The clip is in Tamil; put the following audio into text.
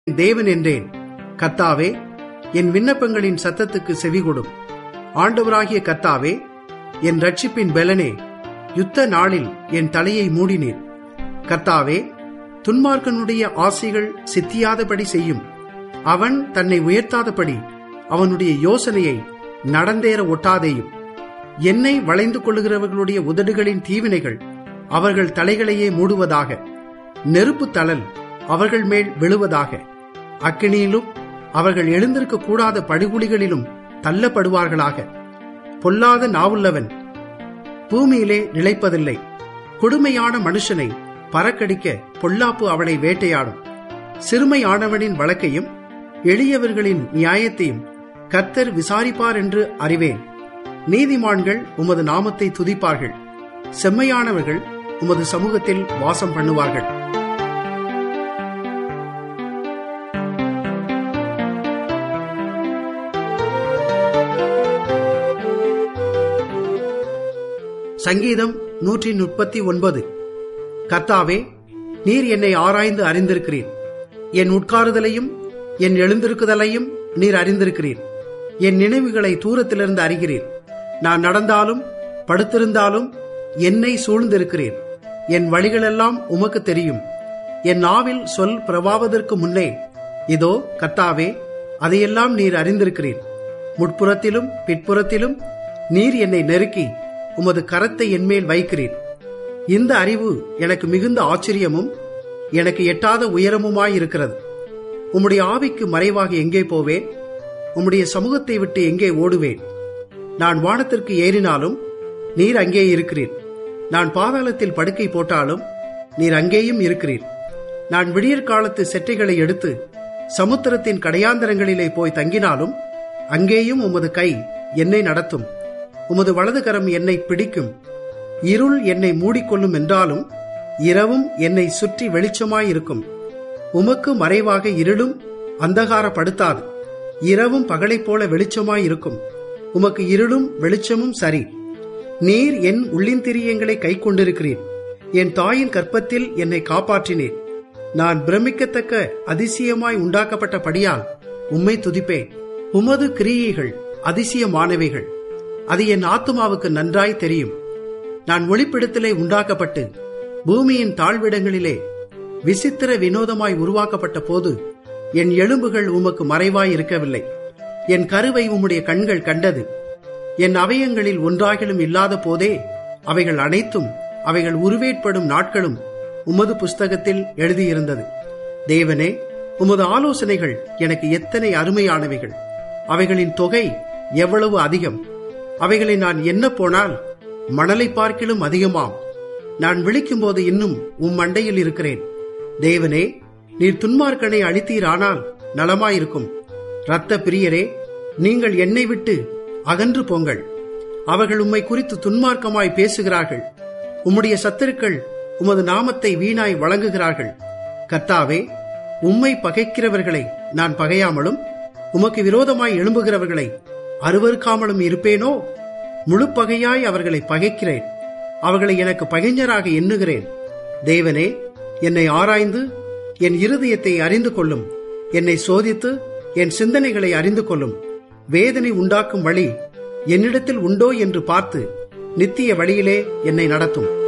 தேவன் என்றேன் கர்த்தாவே என் விண்ணப்பங்களின் சத்தத்துக்கு செவிகொடும் ஆண்டவராகிய கர்த்தாவே என் ரட்சிப்பின் பெலனே யுத்த நாளில் என் தலையை மூடினீர் கர்த்தாவே துன்மார்க்கனுடைய ஆசைகள் சித்தியாதபடி செய்யும் அவன் தன்னை உயர்த்தாதபடி அவனுடைய யோசனையை நடந்தேற ஒட்டாதேயும் என்னை வளைந்து கொள்ளுகிறவர்களுடைய உதடுகளின் தீவினைகள் அவர்கள் தலைகளையே மூடுவதாக நெருப்பு தளல் அவர்கள் மேல் விழுவதாக அக்கினியிலும் அவர்கள் எழுந்திருக்க கூடாத படுகுழிகளிலும் தள்ளப்படுவார்களாக பொல்லாத நாவுள்ளவன் பூமியிலே நிலைப்பதில்லை கொடுமையான மனுஷனை பறக்கடிக்க பொல்லாப்பு அவனை வேட்டையாடும் சிறுமையானவனின் வழக்கையும் எளியவர்களின் நியாயத்தையும் கர்த்தர் விசாரிப்பார் என்று அறிவேன் நீதிமான்கள் உமது நாமத்தை துதிப்பார்கள் செம்மையானவர்கள் உமது சமூகத்தில் வாசம் பண்ணுவார்கள் சங்கீதம் நூற்றி முப்பத்தி ஒன்பது கர்த்தாவே நீர் என்னை ஆராய்ந்து அறிந்திருக்கிறீர் என் உட்காருதலையும் என் எழுந்திருக்குதலையும் நீர் அறிந்திருக்கிறீர் என் நினைவுகளை தூரத்திலிருந்து அறிகிறீர் நான் நடந்தாலும் படுத்திருந்தாலும் என்னை சூழ்ந்திருக்கிறீர் என் வழிகளெல்லாம் உமக்கு தெரியும் என் நாவில் சொல் பிரபாவதற்கு முன்னே இதோ கர்த்தாவே அதையெல்லாம் நீர் அறிந்திருக்கிறீர் முட்புறத்திலும் பிற்புறத்திலும் நீர் என்னை நெருக்கி உமது கரத்தை என்மேல் வைக்கிறீர் இந்த அறிவு எனக்கு மிகுந்த ஆச்சரியமும் எனக்கு எட்டாத உயரமுமாயிருக்கிறது உம்முடைய ஆவிக்கு மறைவாக எங்கே போவேன் உம்முடைய சமூகத்தை விட்டு எங்கே ஓடுவேன் நான் வானத்திற்கு ஏறினாலும் நீர் அங்கே இருக்கிறீர் நான் பாதாளத்தில் படுக்கை போட்டாலும் நீர் அங்கேயும் இருக்கிறீர் நான் விடியற் காலத்து செட்டைகளை எடுத்து சமுத்திரத்தின் கடையாந்தரங்களிலே போய் தங்கினாலும் அங்கேயும் உமது கை என்னை நடத்தும் உமது வலது கரம் என்னை பிடிக்கும் இருள் என்னை மூடிக்கொள்ளும் என்றாலும் இரவும் என்னை சுற்றி வெளிச்சமாயிருக்கும் உமக்கு மறைவாக இருளும் அந்தகாரப்படுத்தாது இரவும் பகலைப் போல வெளிச்சமாயிருக்கும் உமக்கு இருளும் வெளிச்சமும் சரி நீர் என் உள்ளிந்திரியங்களை கை கொண்டிருக்கிறீர் என் தாயின் கற்பத்தில் என்னை காப்பாற்றினீர் நான் பிரமிக்கத்தக்க அதிசயமாய் உண்டாக்கப்பட்டபடியால் உம்மை துதிப்பேன் உமது கிரியைகள் அதிசயமானவைகள் அது என் ஆத்துமாவுக்கு நன்றாய் தெரியும் நான் ஒளிப்பிடத்திலே உண்டாக்கப்பட்டு பூமியின் தாழ்விடங்களிலே விசித்திர வினோதமாய் உருவாக்கப்பட்ட போது என் எலும்புகள் உமக்கு மறைவாய் இருக்கவில்லை என் கருவை உம்முடைய கண்கள் கண்டது என் அவயங்களில் ஒன்றாகிலும் இல்லாத போதே அவைகள் அனைத்தும் அவைகள் உருவேற்படும் நாட்களும் உமது புஸ்தகத்தில் எழுதியிருந்தது தேவனே உமது ஆலோசனைகள் எனக்கு எத்தனை அருமையானவைகள் அவைகளின் தொகை எவ்வளவு அதிகம் அவைகளை நான் என்ன போனால் மணலை பார்க்கிலும் அதிகமாம் நான் விழிக்கும் போது இன்னும் உம் மண்டையில் இருக்கிறேன் தேவனே நீர் துன்மார்க்கனை அழித்தீரானால் நலமாயிருக்கும் இரத்த பிரியரே நீங்கள் என்னை விட்டு அகன்று போங்கள் அவர்கள் உம்மை குறித்து துன்மார்க்கமாய் பேசுகிறார்கள் உம்முடைய சத்துருக்கள் உமது நாமத்தை வீணாய் வழங்குகிறார்கள் கர்த்தாவே உம்மை பகைக்கிறவர்களை நான் பகையாமலும் உமக்கு விரோதமாய் எழும்புகிறவர்களை அருவறுக்காமலும் இருப்பேனோ முழு பகையாய் அவர்களை பகைக்கிறேன் அவர்களை எனக்கு பகைஞராக எண்ணுகிறேன் தேவனே என்னை ஆராய்ந்து என் இருதயத்தை அறிந்து கொள்ளும் என்னை சோதித்து என் சிந்தனைகளை அறிந்து கொள்ளும் வேதனை உண்டாக்கும் வழி என்னிடத்தில் உண்டோ என்று பார்த்து நித்திய வழியிலே என்னை நடத்தும்